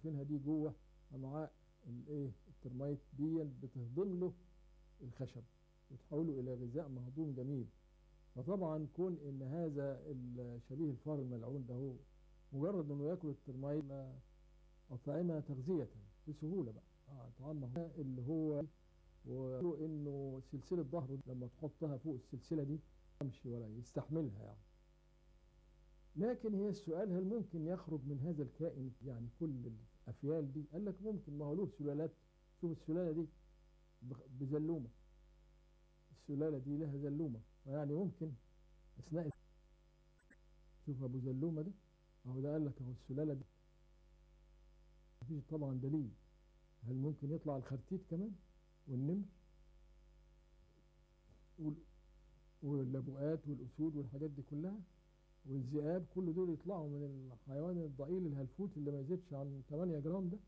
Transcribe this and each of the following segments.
شايفينها دي جوه امعاء الايه الترميت دي بتهضم له الخشب وتحوله الى غذاء مهضوم جميل فطبعا كون ان هذا شبيه الفار الملعون ده هو مجرد انه ياكل الترميت اطعمه تغذيه بسهوله بقى اه طعامه اللي هو وانه سلسله ظهره لما تحطها فوق السلسله دي يمشي ولا يستحملها يعني لكن هي السؤال هل ممكن يخرج من هذا الكائن يعني كل الافيال دي قال لك ممكن ما هو له سلالات شوف السلاله دي بزلومه السلاله دي لها زلومه ويعني ممكن اثناء شوف ابو زلومه ده اهو ده قال لك اهو السلاله دي مفيش طبعا دليل هل ممكن يطلع الخرتيت كمان والنمر واللبؤات والاسود والحاجات دي كلها والذئاب كل دول يطلعوا من الحيوان الضئيل الهلفوت اللي ما يزيدش عن 8 جرام ده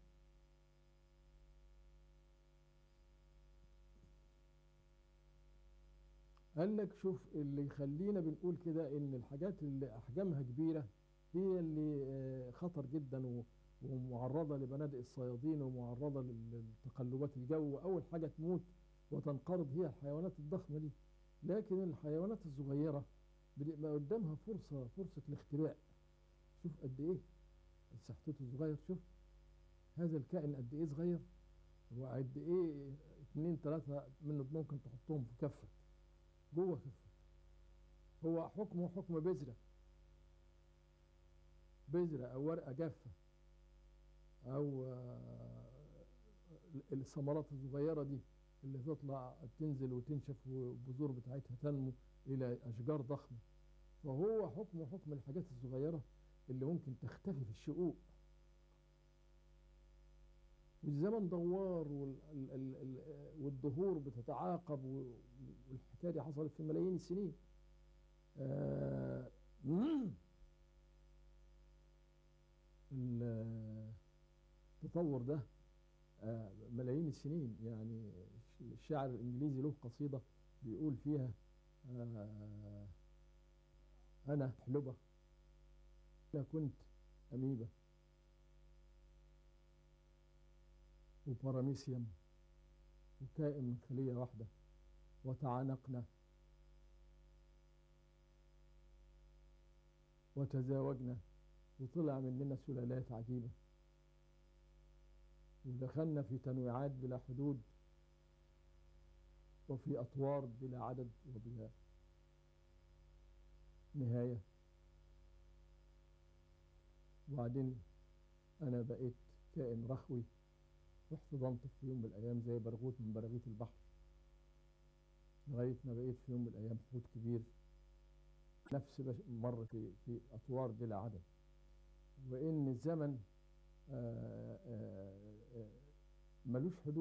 قال لك شوف اللي يخلينا بنقول كده ان الحاجات اللي احجامها كبيره هي اللي خطر جدا ومعرضه لبنادق الصيادين ومعرضه لتقلبات الجو اول حاجه تموت وتنقرض هي الحيوانات الضخمه دي لكن الحيوانات الصغيره بيبقى قدامها فرصة فرصة الاختباء شوف قد ايه سحتته صغير شوف هذا الكائن قد ايه صغير وقد ايه اتنين تلاتة منه ممكن تحطهم في كفة جوه كفة هو حكمه حكم بذرة بذرة او ورقة جافة او الثمرات الصغيرة دي اللي تطلع تنزل وتنشف والبذور بتاعتها تنمو إلى أشجار ضخمة فهو حكم حكم الحاجات الصغيرة اللي ممكن تختفي في الشقوق والزمن دوار والدهور بتتعاقب والحكاية دي حصلت في ملايين السنين آه التطور ده آه ملايين السنين يعني الشاعر الإنجليزي له قصيدة بيقول فيها آه أنا حلبة أنا كنت أميبة وباراميسيوم وكائن من خلية واحدة وتعانقنا وتزاوجنا وطلع مننا سلالات عجيبة ودخلنا في تنويعات بلا حدود وفي أطوار بلا عدد وبلا نهاية وبعدين أنا بقيت كائن رخوي واحتضنت في يوم من الأيام زي برغوث من براغيث البحر لغاية ما بقيت في يوم من الأيام حوت كبير نفس مر في, في أطوار بلا عدد وإن الزمن آآ آآ ملوش حدود